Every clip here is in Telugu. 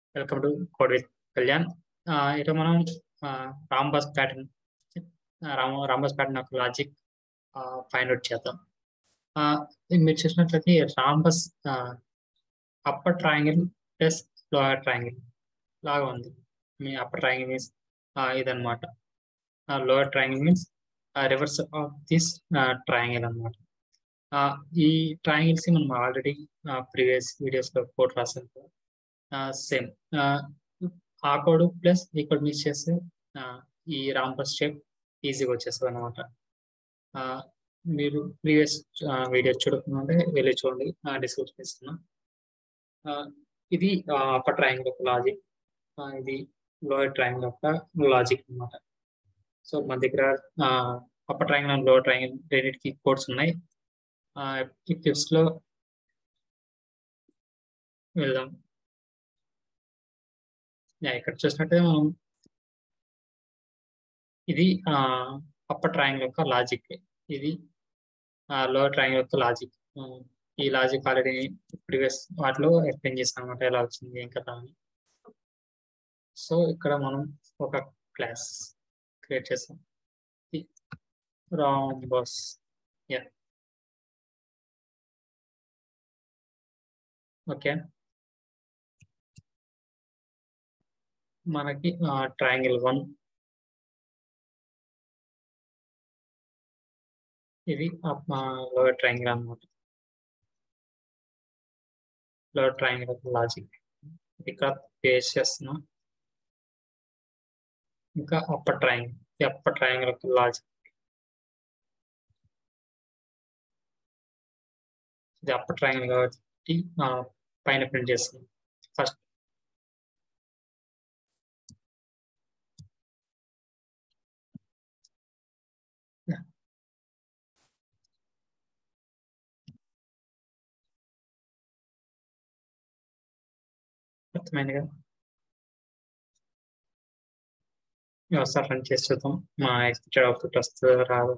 welcome to code with Kalyan ఇటు మనం రాంబస్ ప్యాటర్న్ రామ రాంబస్ ప్యాటర్న్ యొక్క లాజిక్ ఫైండ్ అవుట్ చేద్దాం ఆ, ఇది మీరు చూసినట్లయితే rhombus upper triangle plus lower triangle లాగా ఉంది మీ అప్పర్ ట్రయాంగిల్ మీన్స్ ఇదనమాట lower triangle means reverse of this triangle అనమాట ఈ ట్రయాంగిల్స్ మనం ఆల్రెడీ ప్రీవియస్ వీడియోస్లో కోడ్ రాసాను సేమ్ ఆ కోడ్ ప్లస్ ఈ కోడ్ మిక్స్ చేస్తే ఆ, ఈ రాంబస్ షేప్ ఈజీగా వచ్చేస్తుంది అనమాట మీరు ప్రీవియస్ వీడియో చూడకుండా వెళ్ళి చూడండి డిస్క్రిప్షన్ ఇస్తున్నా ఆ, ఇది అప్పర్ ట్రయాంగిల్ యొక్క లాజిక్ ఇది లోయర్ ట్రయాంగిల్ యొక్క లాజిక్ అన్నమాట సో మన దగ్గర upper triangle and lower triangle రెండింటికి కోడ్స్ ఉన్నాయి ఆ, ఈ టిప్స్ లో వెళ్దాం యా, ఇక్కడ చూసినట్టే మనం ఇది అప్పర్ ట్రయాంగిల్ యొక్క లాజిక్ ఇది లోవర్ ట్రయాంగిల్ యొక్క లాజిక్ ఈ లాజిక్ ఆల్రెడీ ప్రీవియస్ వాటిలో ఎక్స్ప్లెయిన్ చేస్తాం అనమాట ఎలా వచ్చింది ఏం కదా అని సో ఇక్కడ మనం ఒక క్లాస్ క్రియేట్ చేస్తాం రాంబస్ యా ఓకే మనకి ట్రయాంగిల్ వన్ ఇది లోయర్ ట్రయాంగిల్ అన్నమాట లోయర్ ట్రయాంగిల్ లాజిక్ ఇక్కడ పేస్ట్ చేస్తున్నాం ఇంకా అప్పర్ ట్రయాంగిల్ ఈ అప్పర్ ట్రయాంగిల్ యొక్క లాజిక్ ఇది అప్పర్ ట్రయాంగిల్ కాబట్టి ఆ, పైన ప్రింట్ చేస్తున్నాం ఫస్ట్ అర్థమైంది కదా ఒకసారి రన్ చేసి చూద్దాం మా ఎక్స్పెక్టెడ్ అవుట్పుట్ వస్తుందో రాదు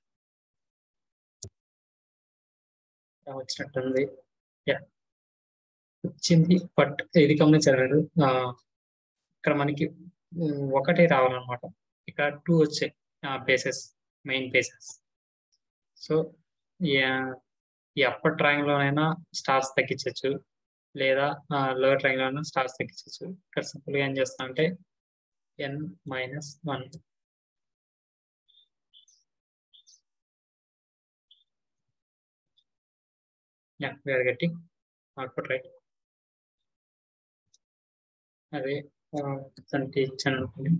వచ్చినట్టుంది యా వచ్చింది బట్ ఇది గమనించారు ఇక్కడ మనకి ఉమ్, ఒకటే రావాలన్నమాట ఇక్కడ టూ వచ్చాయి బేసెస్ మెయిన్ బేసెస్ సో ఈ అప్పర్ ట్రయాంగిల్ లోనైనా స్టార్స్ తగ్గించవచ్చు లేదా లోవర్ ట్రయాంగిల్ లోనైనా స్టార్స్ తగ్గించవచ్చు ఇక్కడ సింపుల్ గా ఏం చేస్తా అంటే N minus one yeah we're getting output right అదే దానికి ఇచ్చాను అనుకోండి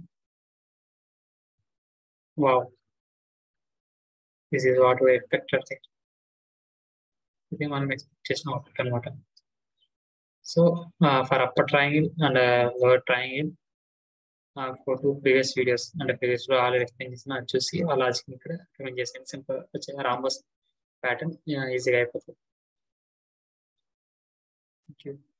wow this is what we expected ఇది మనం ఎక్స్పెక్ట్ చేసిన అవుట్పుట్ అనమాట so for upper triangle and lower triangle for two previous videos అంటే ప్రీవియస్ లో ఆల్రెడీ ఎక్స్ప్లెయిన్ చేసిన అది చూసి ఆ లాజిక్ ఇక్కడ రికమెండ్ చేసాను సింపుల్ వచ్చే రాంబస్ ప్యాటర్న్ ఈజీగా అయిపోతుంది థ్యాంక్ యూ